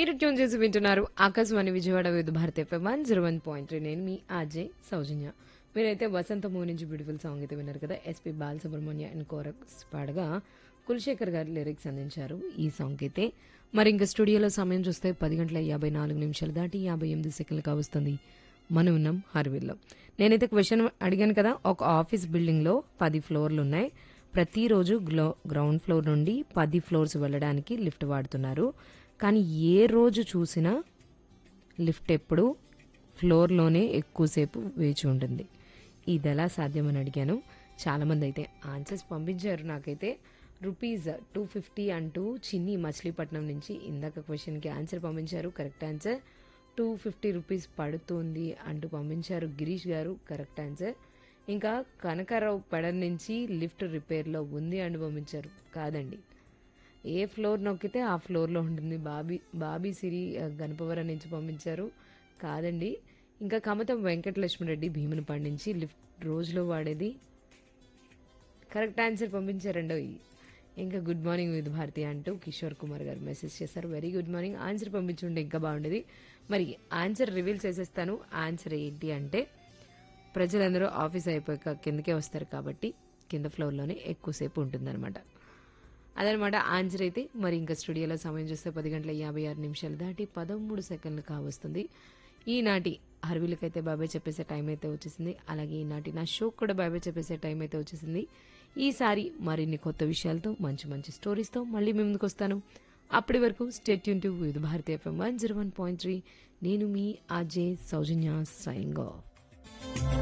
మీరు ట్యూన్ చేసి వింటున్నారు Akashvani Vijayawada Vividh Bharati FM one zero one point three నేను మీ ఆజయ్ సౌజన్య మీరైతే వసంత మూవ్ నుంచి బ్యూటిఫుల్ సాంగ్ అయితే విన్నారు కదా ఎస్పి బాలసుబ్రహ్మణ్య అండ్ కోరక్స్ పాడగా కులశేఖర్ గారు లిరిక్స్ అందించారు ఈ సాంగ్ అయితే మరి ఇంకా స్టూడియోలో సమయం చూస్తే పది గంటల యాభై నాలుగు నిమిషాలు దాటి యాభై ఎనిమిది సెకండ్లు కావస్తుంది మనం ఉన్నాం హర్విల్లో నేనైతే క్వశ్చన్ అడిగాను కదా ఒక ఆఫీస్ బిల్డింగ్లో పది ఫ్లోర్లు ఉన్నాయి ప్రతిరోజు గ్లో గ్రౌండ్ ఫ్లోర్ నుండి పది ఫ్లోర్స్ వెళ్ళడానికి లిఫ్ట్ వాడుతున్నారు కానీ ఏ రోజు చూసినా లిఫ్ట్ ఎప్పుడు ఫ్లోర్లోనే ఎక్కువసేపు వేచి ఉంటుంది ఇది ఎలా సాధ్యమని అడిగాను చాలామంది అయితే ఆన్సర్స్ పంపించారు నాకైతే రూపీస్ టూ ఫిఫ్టీ అంటూ చిన్ని మచిలీపట్నం నుంచి ఇందాక క్వశ్చన్కి ఆన్సర్ పంపించారు correct answer two fifty rupees పడుతుంది అంటూ పంపించారు గిరీష్ గారు కరెక్ట్ ఆన్సర్ ఇంకా కనకారావు పెడర్ నుంచి లిఫ్ట్ రిపేర్లో ఉంది అని పంపించారు కాదండి ఏ ఫ్లోర్ నొక్కితే ఆ ఫ్లోర్లో ఉంటుంది బాబీ బాబీ సిరి ఆ, గణపవరం నుంచి పంపించారు కాదండి ఇంకా కమతం వెంకటలక్ష్మిరెడ్డి భీముని పండించి లిఫ్ట్ రోజులో వాడేది కరెక్ట్ ఆన్సర్ పంపించారండి ఇంకా గుడ్ మార్నింగ్ విత్ భారతి అంటూ కిషోర్ కుమార్ గారు మెసేజ్ చేశారు వెరీ గుడ్ మార్నింగ్ ఆన్సర్ పంపించుంటే ఇంకా బాగుండేది మరి ఆన్సర్ రివీల్ చేసేస్తాను ఆన్సర్ ఏంటి అంటే ప్రజలందరూ ఆఫీస్ అయిపోయాక కిందకే వస్తారు కాబట్టి కింద ఫ్లోర్లోనే ఎక్కువసేపు ఉంటుందన్నమాట అదనమాట ఆన్సర్ అయితే మరి ఇంకా స్టూడియోలో సమయం చూస్తే పది గంటల యాభై ఆరు నిమిషాలు దాటి పదమూడు సెకండ్లు కావస్తుంది ఈనాటి హర్వీలకైతే బాబాయ్ చెప్పేసే టైం అయితే వచ్చేసింది అలాగే ఈనాటి నా షో కూడా బాబాయ్ చెప్పేసే టైం అయితే వచ్చేసింది ఈసారి మరిన్ని కొత్త విషయాలతో మంచి మంచి స్టోరీస్తో మళ్ళీ మీ ముందుకు వస్తాను అప్పటి వరకు స్టేట్ యూన్ to Vividh Bharati FM one zero one point three నేను మీ అజయ్ సౌజన్య సైంగ్ ఆఫ్